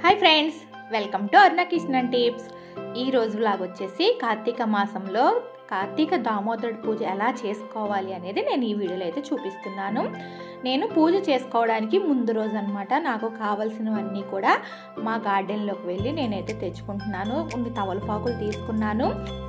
hi friends welcome to Aruna Kishan tips ఈ రోజు vlog వచ్చేసి కార్తీక మాసంలో కార్తీక దామోదరుడు పూజ ఎలా చేసుకోవాలి అనేది నేను ఈ వీడియోలో అయితే చూపిస్తున్నాను నేను పూజ చేసుకోవడానికి ముందు రోజు అనమాట నాకు కావలసినవన్నీ కూడా మా గార్డెన్లోకి వెళ్ళి నేనైతే తెచ్చుకుంటున్నాను కొన్ని తవలపాకులు తీసుకున్నాను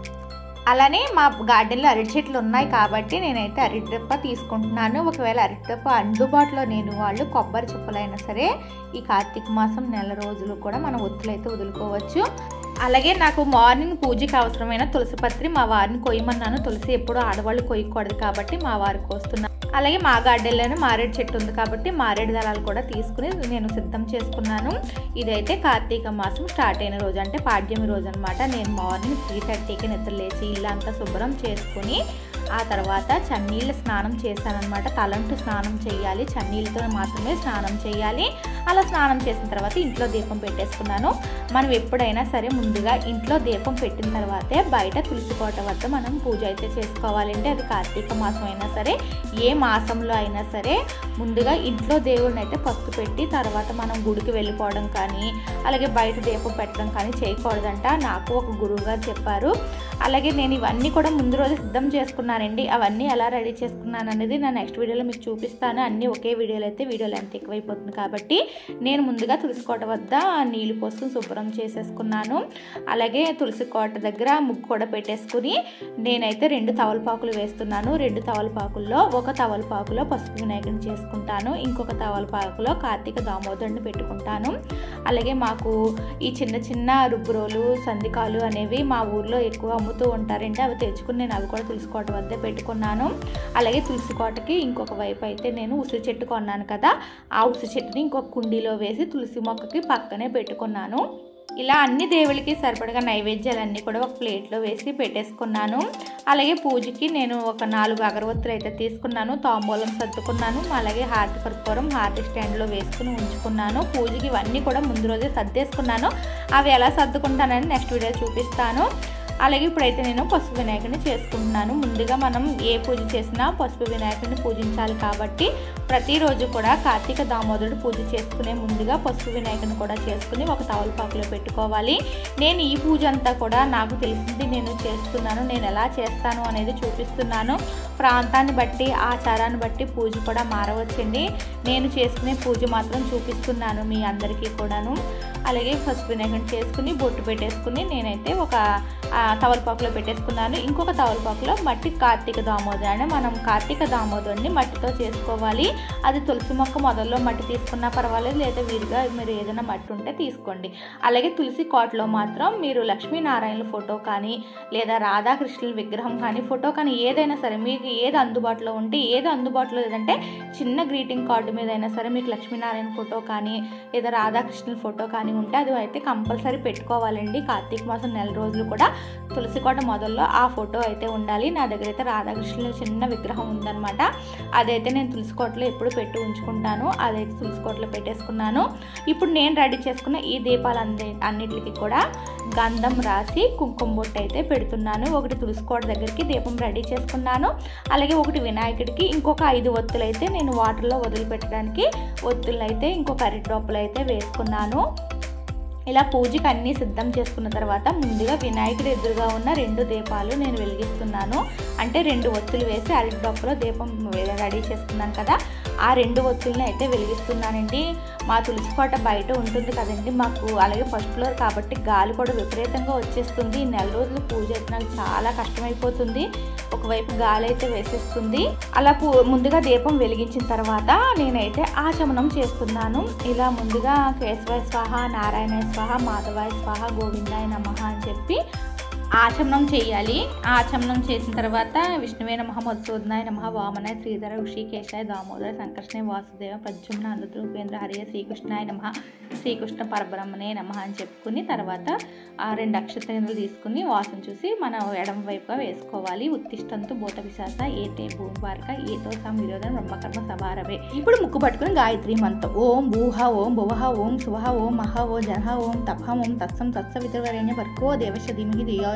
అలానే మా గార్డెన్లో అరటి చెట్లు ఉన్నాయి కాబట్టి నేనైతే అరటి డప్ప తీసుకుంటున్నాను ఒకవేళ అరటి డప్ప అందుబాటులో నేను వాళ్ళు కొబ్బరి చెప్పులైనా సరే ఈ కార్తీక మాసం నెల రోజులు కూడా మనం ఒత్తులైతే వదులుకోవచ్చు అలాగే నాకు మార్నింగ్ పూజకి అవసరమైన తులసి పత్రి మా వారిని కొయ్యమన్నాను తులసి ఎప్పుడు ఆడవాళ్ళు కొయ్యకూడదు కాబట్టి మా వారికి వస్తున్నాను అలాగే మా గార్డెన్లోనే మారేడు చెట్టు ఉంది కాబట్టి మారేడు దళాలు కూడా తీసుకుని నేను సిద్ధం చేసుకున్నాను ఇదైతే కార్తీక మాసం స్టార్ట్ అయిన రోజు అంటే పాడ్యమి రోజు అనమాట నేను మార్నింగ్ త్రీ థర్టీకి నిద్ర లేచి ఇల్లంతా శుభ్రం చేసుకుని ఆ తర్వాత చన్నీళ్ళ స్నానం చేశానమాట తలంటు స్నానం చేయాలి చన్నీళ్ళతో మాత్రమే స్నానం చేయాలి అలా స్నానం చేసిన తర్వాత ఇంట్లో దీపం పెట్టేసుకున్నాను మనం ఎప్పుడైనా సరే ముందుగా ఇంట్లో దీపం పెట్టిన తర్వాతే బయట తులసి కోట వద్ద మనం పూజ అయితే చేసుకోవాలంటే అది కార్తీక మాసం అయినా సరే ఏ మాసంలో అయినా సరే ముందుగా ఇంట్లో దేవుడిని అయితే పసుపు పెట్టి తర్వాత మనం గుడికి వెళ్ళిపోవడం కానీ అలాగే బయట దీపం పెట్టడం కానీ చేయకూడదంట నాకు ఒక గురువు గారు చెప్పారు అలాగే నేను ఇవన్నీ కూడా ముందు రోజు సిద్ధం చేసుకున్నానండి అవన్నీ ఎలా రెడీ చేసుకున్నాను అనేది నా నెక్స్ట్ వీడియోలో మీకు చూపిస్తాను అన్నీ ఒకే వీడియోలో అయితే వీడియోలో ఎంత ఎక్కువైపోతుంది కాబట్టి నేను ముందుగా తులసి కోట వద్ద నీళ్లు పోసుకుని శుభ్రం చేసేసుకున్నాను అలాగే తులసి కోట దగ్గర ముగ్గు కూడా పెట్టేసుకుని నేనైతే రెండు తవలపాకులు వేస్తున్నాను రెండు తవలపాకుల్లో ఒక తవలపాకులో పసుపు వినాయకుని చేసుకుంటాను ఇంకొక తవలపాకులో కార్తీక దామోదరుని పెట్టుకుంటాను అలాగే మాకు ఈ చిన్న చిన్న రుబ్బురోలు సందికాలు అనేవి మా ఊర్లో ఎక్కువ అమ్ముతూ ఉంటారంటే అవి తెచ్చుకుని నేను అవి కూడా తులసి కోట వద్ద పెట్టుకున్నాను అలాగే తులసి కోటకి ఇంకొక వైపు అయితే నేను ఉసిరి చెట్టు కొన్నాను కదా ఆ ఉసిరి చెట్టుని ఇంకొక కుండీలో వేసి తులసి మొక్కకి పక్కనే పెట్టుకున్నాను ఇలా అన్ని దేవుళ్ళకి సరిపడగా నైవేద్యాలన్నీ కూడా ఒక ప్లేట్లో వేసి పెట్టేసుకున్నాను అలాగే పూజకి నేను ఒక నాలుగు అగరవత్తులు అయితే తీసుకున్నాను తాంబూలం సర్దుకున్నాను అలాగే హార్ట్ కర్పూరం హార్ట్ స్టాండ్లో వేసుకుని ఉంచుకున్నాను పూజకి ఇవన్నీ కూడా ముందు రోజే సర్దేసుకున్నాను అవి ఎలా సర్దుకుంటానని నెక్స్ట్ వీడియో చూపిస్తాను అలాగే ఇప్పుడైతే నేను పసుపు వినాయకుడిని చేసుకుంటున్నాను ముందుగా మనం ఏ పూజ చేసినా పసుపు వినాయకుడిని పూజించాలి కాబట్టి ప్రతిరోజు కూడా కార్తీక దామోదరుడు పూజ చేసుకునే ముందుగా పసుపు వినాయకుడిని కూడా చేసుకుని ఒక తవలపాకులో పెట్టుకోవాలి నేను ఈ పూజ అంతా కూడా నాకు తెలిసింది నేను చేస్తున్నాను నేను ఎలా చేస్తాను అనేది చూపిస్తున్నాను ప్రాంతాన్ని బట్టి ఆచారాన్ని బట్టి పూజ కూడా మారవచ్చండి నేను చేసుకునే పూజ మాత్రం చూపిస్తున్నాను మీ అందరికీ కూడాను అలాగే పసుపు వినాయకుడిని చేసుకుని బొట్టు పెట్టేసుకుని నేనైతే ఒక తవలపాకులో పెట్టేసుకున్నాను ఇంకొక తవలపాకులో మట్టి కార్తీక దామోదరాన్ని మనం కార్తీక దామోదరుని మట్టితో చేసుకోవాలి అది తులసి మొక్క మొదల్లో మట్టి తీసుకున్నా పర్వాలేదు లేదా వీరుగా మీరు ఏదైనా మట్టి ఉంటే తీసుకోండి అలాగే తులసి కోటలో మాత్రం మీరు లక్ష్మీనారాయణ ఫోటో కానీ లేదా రాధాకృష్ణుల విగ్రహం కానీ ఫోటో కానీ ఏదైనా సరే మీకు ఏది అందుబాటులో ఉంటే ఏది అందుబాటులో లేదంటే చిన్న గ్రీటింగ్ కార్డు మీద అయినా సరే మీకు లక్ష్మీనారాయణ ఫోటో కానీ లేదా రాధాకృష్ణుల ఫోటో కానీ ఉంటే అది అయితే కంపల్సరీ పెట్టుకోవాలండి కార్తీక మాసం నెల రోజులు కూడా తులసి కోట మొదల్లో ఆ ఫోటో అయితే ఉండాలి నా దగ్గర అయితే రాధాకృష్ణుల చిన్న విగ్రహం ఉందన్నమాట అదైతే నేను తులసి కోటలో ఎప్పుడు పెట్టి ఉంచుకుంటాను అదైతే తులసి కోటలో పెట్టేసుకున్నాను ఇప్పుడు నేను రెడీ చేసుకున్న ఈ దీపాలు అంది అన్నిటికి కూడా గంధం రాసి కుంకుమ బొట్టు అయితే పెడుతున్నాను ఒకటి తులసి కోట దగ్గరికి దీపం రెడీ చేసుకున్నాను అలాగే ఒకటి వినాయకుడికి ఇంకొక ఐదు ఒత్తులు అయితే నేను వాటర్లో వదిలిపెట్టడానికి ఒత్తులు అయితే ఇంకొక అరటి డ్రాపులు అయితే వేసుకున్నాను ఇలా పూజకి అన్నీ సిద్ధం చేసుకున్న తర్వాత ముందుగా వినాయకుడి ఎదురుగా ఉన్న రెండు దీపాలు నేను వెలిగిస్తున్నాను అంటే రెండు ఒత్తులు వేసి అరటి డొప్పలో దీపం రెడీ చేసుకున్నాను కదా ఆ రెండు ఒత్తుల్ని అయితే వెలిగిస్తున్నానండి మా తులసి కోట బయట ఉంటుంది కదండి మాకు అలాగే ఫస్ట్ ఫ్లోర్ కాబట్టి గాలి కూడా విపరీతంగా వచ్చేస్తుంది ఈ నెల రోజులు పూజ అయితే నాకు చాలా కష్టమైపోతుంది ఒకవైపు గాలి అయితే వేసేస్తుంది అలా పూ ముందుగా దీపం వెలిగించిన తర్వాత నేనైతే ఆచమనం చేస్తున్నాను ఇలా ముందుగా కేశవ స్వాహ నారాయణ స్వాహ మాధవాయ స్వాహ గోవిందాయ నమ అని చెప్పి ఆచమనం చేయాలి ఆచమనం చేసిన తర్వాత విష్ణువే నమ మధుసూదనాయ నమ వామనాయ శ్రీధర ఋషికేశాయ దామోదర సంకర్షణ వాసుదేవ ప్రద్యుమ్న అనుద్ర ఉపేంద్ర హరియ శ్రీకృష్ణాయ నమ శ్రీకృష్ణ పరబ్రహ్మనే నమ అని చెప్పుకుని తర్వాత ఆ రెండు అక్షతలు తీసుకుని వాసన చూసి మన ఎడమ వైపుగా వేసుకోవాలి ఉత్తిష్టంతో భూత విశాస ఏతే భూమివారక ఏతో సమ విరోధం బ్రహ్మకర్మ సభారవే ఇప్పుడు ముక్కు పట్టుకుని గాయత్రి మంత్రం ఓం భూహ ఓం భువహ ఓం శుభ ఓం మహ ఓం జనహ ఓం తపహ ఓం తత్సం తత్స వితరవరేణ్య భర్గో దేవశ ధీమహి ధియో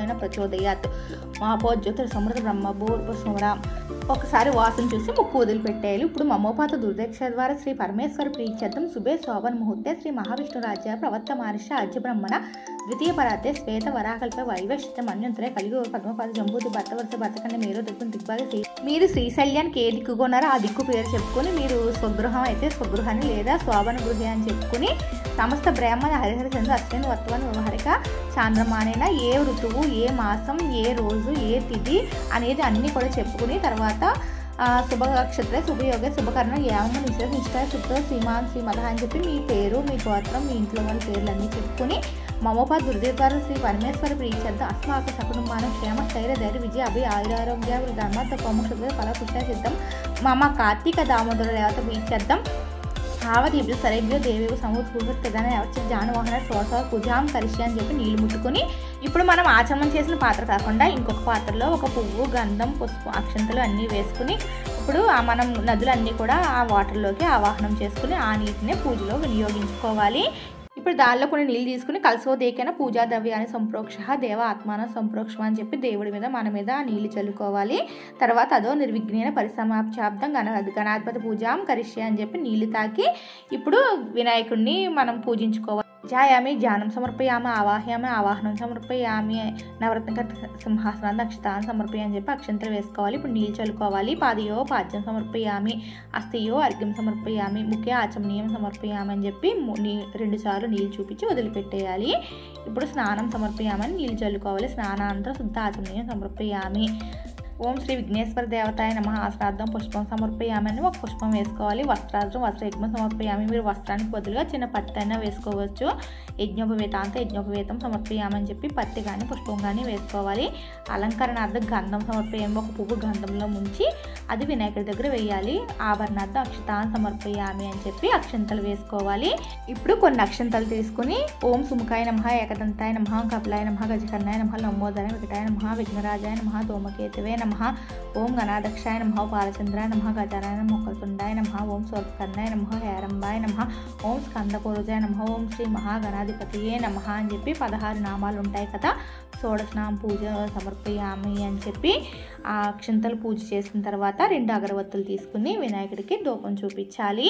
బ్రహ్మోయన ప్రచోదయాత్ మహాపోజ్యోతి సమృద్ధ బ్రహ్మ భూర్భ స్మరాం ఒకసారి వాసన చూసి ముక్కు వదిలిపెట్టేయాలి ఇప్పుడు మమోపాత దుర్దక్ష ద్వారా శ్రీ పరమేశ్వర ప్రీత్యర్థం శుభే శోభన ముహూర్తే శ్రీ మహావిష్ణు రాజ్య ప్రవర్త మహర్షి ఆజ్య బ్రహ్మణ ద్వితీయ పరాతే శ్వేత వరాకల్ప వైవశ్చిత మన్యంతరే కలిగి పద్మపాద జంబూతి భర్త వరుస భర్తకండి మీరు దిక్కు దిగ్భాగ శ్రీ మీరు శ్రీశల్యానికి ఏ దిక్కుగా ఉన్నారో ఆ దిక్కు పేరు చెప్పుకొని మీరు స్వగృహం అయితే స్వగృహాన్ని లేదా శోభన గృహ అని చెప్పుకుని సమస్త బ్రాహ్మణ హరిహర చంద్ర అశ్విని వర్తమాన వ్యవహారిక చాంద్రమానైన ఏ ఋతువు ఏ మాసం ఏ రోజు ఏ తిథి అనేది అన్నీ కూడా చెప్పుకుని తర్వాత ఆ, శుభ నక్షత్ర శుభయోగ శుభకరణ యామ నిశ్చయ నిష్ఠ శుద్ధ శ్రీమాన్ శ్రీమద అని చెప్పి మీ పేరు మీ గోత్రం మీ ఇంట్లో వాళ్ళ పేర్లన్నీ చెప్పుకుని మమోపా దుర్దేవారు శ్రీ పరమేశ్వర ప్రీత్యర్థ అస్మాక సకుటుంబానం క్షేమ స్థైర్య ధైర్య విజయ అభి ఆయురారోగ్య ధర్మత్వ పముషుద్ధ ఫల పుష్ట సిద్ధం మమ కార్తీక దామోదర దేవత ప్రీత్యర్థం ఆవదీపులు సరైభ్యో దేవేవు సమూహ ప్రధాన వచ్చి జానవాహన శ్వాస పూజాం కరిష్య అని చెప్పి నీళ్లు ముట్టుకుని ఇప్పుడు మనం ఆచమనం చేసిన పాత్ర కాకుండా ఇంకొక పాత్రలో ఒక పువ్వు గంధం పసుపు అక్షంతలు అన్నీ వేసుకుని ఇప్పుడు ఆ మనం నదులన్నీ కూడా ఆ వాటర్లోకి ఆవాహనం చేసుకుని ఆ నీటిని పూజలో వినియోగించుకోవాలి ఇప్పుడు దానిలో కొన్ని నీళ్ళు తీసుకుని కలసో దేకైన పూజా ద్రవ్యాన్ని సంప్రోక్ష దేవ ఆత్మాన సంప్రోక్షం అని చెప్పి దేవుడి మీద మన మీద ఆ నీళ్లు చల్లుకోవాలి తర్వాత అదో నిర్విఘ్నేన పరిసమాప్చాబ్దం గణ గణాధిపతి పూజాం కరిష్య అని చెప్పి నీళ్లు తాకి ఇప్పుడు వినాయకుడిని మనం పూజించుకోవాలి ధ్యాయామి ధ్యానం సమర్పయామి ఆవాహయామి ఆవాహనం సమర్పయామి నవరత్న సింహాసనాన్ని అక్షతాన్ని సమర్పయ అని చెప్పి అక్షంతలు వేసుకోవాలి ఇప్పుడు నీళ్ళు చల్లుకోవాలి పాదయో పాద్యం సమర్పయామి అస్థియో అర్ఘ్యం సమర్పయామి ముఖ్య ఆచమనీయం సమర్పయామి అని చెప్పి ము- నీ రెండు సార్లు నీళ్ళు చూపించి వదిలిపెట్టేయాలి ఇప్పుడు స్నానం సమర్పయామని నీళ్ళు చల్లుకోవాలి స్నానానంతరం శుద్ధ ఆచమనీయం సమర్పయామి ఓం శ్రీ విఘ్నేశ్వర దేవతాయ నమ ఆశ్రార్థం పుష్పం సమర్పయామని ఒక పుష్పం వేసుకోవాలి వస్త్రార్థం వస్త్రయజ్ఞం సమర్పయామి మీరు వస్త్రానికి బదులుగా చిన్న పత్తి అయినా వేసుకోవచ్చు యజ్ఞోపవేతాంత యజ్ఞోపవేతం సమర్పయామని చెప్పి పత్తి కానీ పుష్పం కానీ వేసుకోవాలి అలంకరణార్థం గంధం సమర్పయామి ఒక పువ్వు గంధంలో ముంచి అది వినాయకుడి దగ్గర వేయాలి ఆభరణార్థం అక్షతాన్ని సమర్పయామి అని చెప్పి అక్షంతలు వేసుకోవాలి ఇప్పుడు కొన్ని అక్షంతలు తీసుకుని ఓం సుముఖాయ నమ ఏకదంతాయ నమ కపిలాయ నమ గజకర్ణాయ నమ లంబోదరాయ వికటాయ నమ విఘ్నరాజాయ నమ ధూమకేతువే నమ ఓం గణాదక్షాయ నమ బాలచంద్రాయ నమ గజారాయ నమ మొక్కతుండాయ నమ ఓం స్వర్గకర్ణాయ నమ హేరంబాయ నమ ఓం స్కందపూర్వజాయ నమ ఓం శ్రీ మహాగణాధిపతియే నమ అని చెప్పి పదహారు నామాలు ఉంటాయి కదా షోడశనామ పూజ సమర్పయామి అని చెప్పి ఆ అక్షంతలు పూజ చేసిన తర్వాత రెండు అగరవత్తులు తీసుకుని వినాయకుడికి దూపం చూపించాలి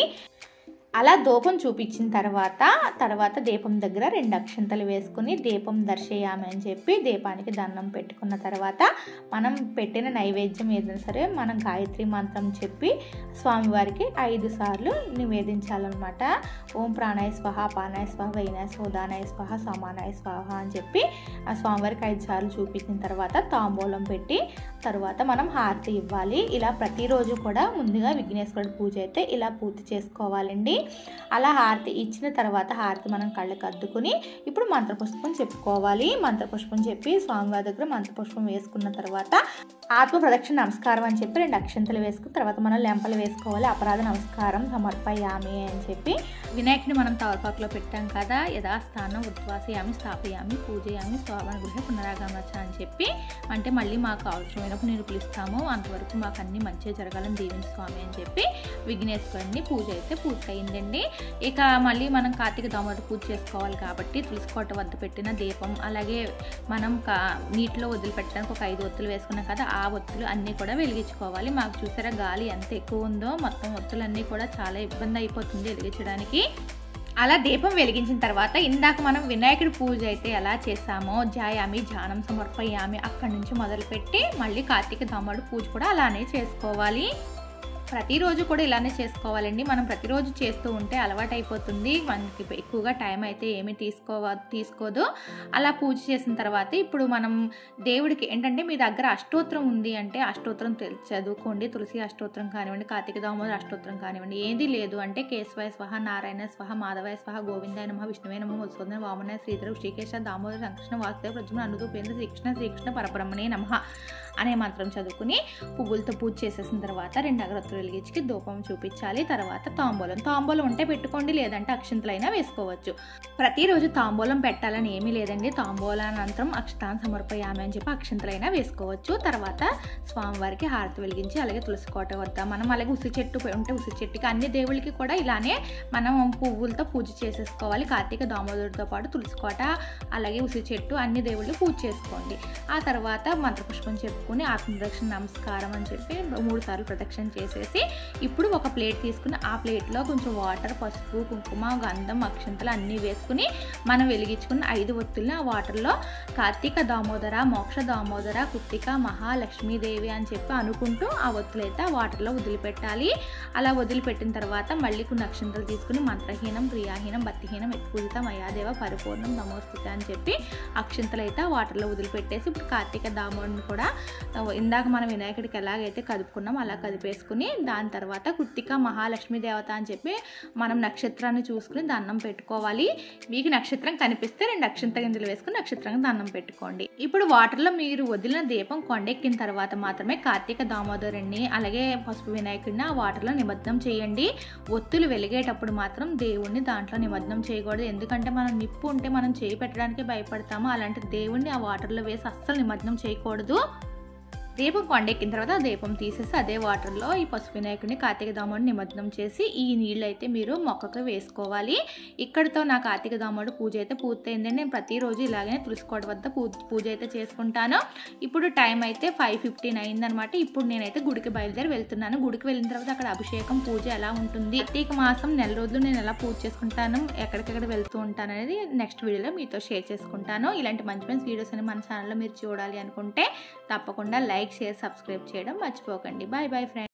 అలా దూపం చూపించిన తర్వాత తర్వాత దీపం దగ్గర రెండు అక్షంతలు వేసుకుని దీపం దర్శయామి అని చెప్పి దీపానికి దండం పెట్టుకున్న తర్వాత మనం పెట్టిన నైవేద్యం ఏదైనా సరే మనం గాయత్రి మంత్రం చెప్పి స్వామివారికి ఐదు సార్లు నివేదించాలన్నమాట ఓం ప్రాణాయ స్వహ పానాయ స్వహ వైనాయ స్వహ ఉదానాయ స్వహ సమానాయ స్వహ అని చెప్పి ఆ స్వామివారికి ఐదు సార్లు చూపించిన తర్వాత తాంబూలం పెట్టి తర్వాత మనం హారతి ఇవ్వాలి ఇలా ప్రతిరోజు కూడా ముందుగా విఘ్నేశ్వరుడి పూజ అయితే ఇలా పూర్తి చేసుకోవాలండి అలా హారతి ఇచ్చిన తర్వాత హారతి మనం కళ్ళకి అద్దుకుని ఇప్పుడు మంత్రపుష్పం చెప్పుకోవాలి మంత్రపుష్పం చెప్పి స్వామివారి దగ్గర మంత్రపుష్పం వేసుకున్న తర్వాత ఆత్మ ప్రదక్షిణ నమస్కారం అని చెప్పి రెండు అక్షంతలు వేసుకున్న తర్వాత మనం లెంపలు వేసుకోవాలి అపరాధ నమస్కారం సమర్పయామి అని చెప్పి వినాయకుని మనం తవరపాకులో పెట్టాం కదా యథాస్థానం ఉద్వాసయామి స్థాపయామి పూజయామి స్వామి గృహ పునరాగమచ అని చెప్పి అంటే మళ్ళీ మాకు అవసరమైనప్పుడు నేను పిలుస్తాము అంతవరకు మాకు అన్ని మంచిగా జరగాలని దీవించి స్వామి అని చెప్పి విఘ్నేశ్వరుని పూజ అయితే పూర్తయిందండి ఇక మళ్ళీ మనం కార్తీక దామోదర పూజ చేసుకోవాలి కాబట్టి తులసి కోట వద్ద పెట్టిన దీపం అలాగే మనం కా నీటిలో వదిలిపెట్టడానికి ఒక ఐదు ఒత్తులు వేసుకున్నాం కదా ఆ ఒత్తులు అన్నీ కూడా వెలిగించుకోవాలి మాకు చూసారా గాలి ఎంత ఎక్కువ ఉందో మొత్తం ఒత్తులన్నీ కూడా చాలా ఇబ్బంది అయిపోతుంది వెలిగించడానికి అలా దీపం వెలిగించిన తర్వాత ఇందాక మనం వినాయకుడి పూజ అయితే ఎలా చేసామో జాయామి ధ్యానం సమర్పయామి అక్కడి నుంచి మొదలుపెట్టి మళ్ళీ కార్తీక దామోడు పూజ కూడా అలానే చేసుకోవాలి ప్రతిరోజు కూడా ఇలానే చేసుకోవాలండి మనం ప్రతిరోజు చేస్తూ ఉంటే అలవాటు అయిపోతుంది మనకి ఎక్కువగా టైం అయితే ఏమీ తీసుకోవ తీసుకోదు అలా పూజ చేసిన తర్వాత ఇప్పుడు మనం దేవుడికి ఏంటంటే మీ దగ్గర అష్టోత్తరం ఉంది అంటే అష్టోత్తరం తెల్- చదువుకోండి తులసి అష్టోత్తరం కానివ్వండి కార్తీక దామోదర అష్టోత్తరం కానివ్వండి ఏది లేదు అంటే కేశవాయ స్వహ నారాయణ స్వహ మాధవాయ స్వహ గోవిందాయ నమ విష్ణువే నమ మధుసూదన వామన శ్రీధర శ్రీకేశ దామోదర సంకృష్ణ వాసుదేవ ప్రజుమ అనుదూపేంద్ర శ్రీకృష్ణ శ్రీకృష్ణ పరబ్రహ్మణే నమ అనే మంత్రం చదువుకుని పువ్వులతో పూజ చేసేసిన తర్వాత రెండు అగరత్తులు వెలిగించి ధూపం చూపించాలి తర్వాత తాంబూలం తాంబూలం ఉంటే పెట్టుకోండి లేదంటే అక్షింతలైనా వేసుకోవచ్చు ప్రతిరోజు తాంబూలం పెట్టాలని ఏమీ లేదండి తాంబూలానంతరం అక్షతాన్ని సమర్పయామి అని చెప్పి అక్షింతలైనా వేసుకోవచ్చు తర్వాత స్వామివారికి హారతి వెలిగించి అలాగే తులసి కోట వద్ద మనం అలాగే ఉసి చెట్టు ఉంటే ఉసి చెట్టుకి అన్ని దేవుళ్ళకి కూడా ఇలానే మనం పువ్వులతో పూజ చేసేసుకోవాలి కార్తీక దామోదరుడితో పాటు తులసి కోట అలాగే ఉసి చెట్టు అన్ని దేవుళ్ళు పూజ చేసుకోండి ఆ తర్వాత మంత్రపుష్పం చెప్పుకుని ఆత్మదక్షిణ నమస్కారం అని చెప్పి మూడు సార్లు ప్రదక్షిణ చేసేసి ఇప్పుడు ఒక ప్లేట్ తీసుకుని ఆ ప్లేట్లో కొంచెం వాటర్ పసుపు కుంకుమ గంధం అక్షంతలు అన్నీ వేసుకుని మనం వెలిగించుకున్న ఐదు ఒత్తుల్ని ఆ వాటర్లో కార్తీక దామోదర మోక్ష దామోదర కుత్తిక మహాలక్ష్మీదేవి అని చెప్పి అనుకుంటూ ఆ ఒత్తులైతే ఆ వాటర్లో వదిలిపెట్టాలి అలా వదిలిపెట్టిన తర్వాత మళ్ళీ కొన్ని అక్షంతలు తీసుకుని మంత్రహీనం క్రియాహీనం భక్తిహీనం ఎక్కువత మయాదేవ పరిపూర్ణం నమోస్తుత అని చెప్పి అక్షంతలు అయితే ఆ వాటర్లో వదిలిపెట్టేసి ఇప్పుడు కార్తీక దామోడిని కూడా ఇందాక మనం వినాయకుడికి ఎలాగైతే కదుపుకున్నాం అలా కదిపేసుకుని దాని తర్వాత కుత్తిక మహాలక్ష్మీ దేవత అని చెప్పి మనం నక్షత్రాన్ని చూసుకుని దండం పెట్టుకోవాలి మీకు నక్షత్రం కనిపిస్తే రెండు అక్షంత గింజలు వేసుకుని నక్షత్రంగా దండం పెట్టుకోండి ఇప్పుడు వాటర్లో మీరు వదిలిన దీపం కొండెక్కిన తర్వాత మాత్రమే కార్తీక దామోదరుణ్ణి అలాగే పసుపు వినాయకుడిని ఆ వాటర్లో నిమజ్జనం చేయండి ఒత్తులు వెలిగేటప్పుడు మాత్రం దేవుణ్ణి దాంట్లో నిమజ్జనం చేయకూడదు ఎందుకంటే మనం నిప్పు ఉంటే మనం చేయి పెట్టడానికి భయపడతాము అలాంటి దేవుణ్ణి ఆ వాటర్లో వేసి అస్సలు నిమజ్జనం చేయకూడదు దీపం కొండెక్కిన తర్వాత ఆ దీపం తీసేసి అదే వాటర్లో ఈ పసుపు వినాయకుడిని కార్తీక దాముడిని నిమజ్జనం చేసి ఈ నీళ్ళు అయితే మీరు మొక్కకు వేసుకోవాలి ఇక్కడితో నా కార్తీక దాముడు పూజ అయితే పూర్తయింది నేను ప్రతిరోజు ఇలాగనే తులసికోట వద్ద పూ పూజ అయితే చేసుకుంటాను ఇప్పుడు టైం అయితే ఫైవ్ ఫిఫ్టీన్ అయిందనమాట ఇప్పుడు నేనైతే గుడికి బయలుదేరి వెళ్తున్నాను గుడికి వెళ్ళిన తర్వాత అక్కడ అభిషేకం పూజ ఎలా ఉంటుంది కార్తీక మాసం నెల రోజులు నేను ఎలా పూజ చేసుకుంటాను ఎక్కడికెక్కడ వెళ్తూ ఉంటాను అనేది నెక్స్ట్ వీడియోలో మీతో షేర్ చేసుకుంటాను ఇలాంటి మంచి మంచి వీడియోస్ అని మన ఛానల్లో మీరు చూడాలి అనుకుంటే తప్పకుండా లైక్ షేర్ సబ్స్క్రైబ్ చేయడం మర్చిపోకండి బాయ్ బాయ్ ఫ్రెండ్స్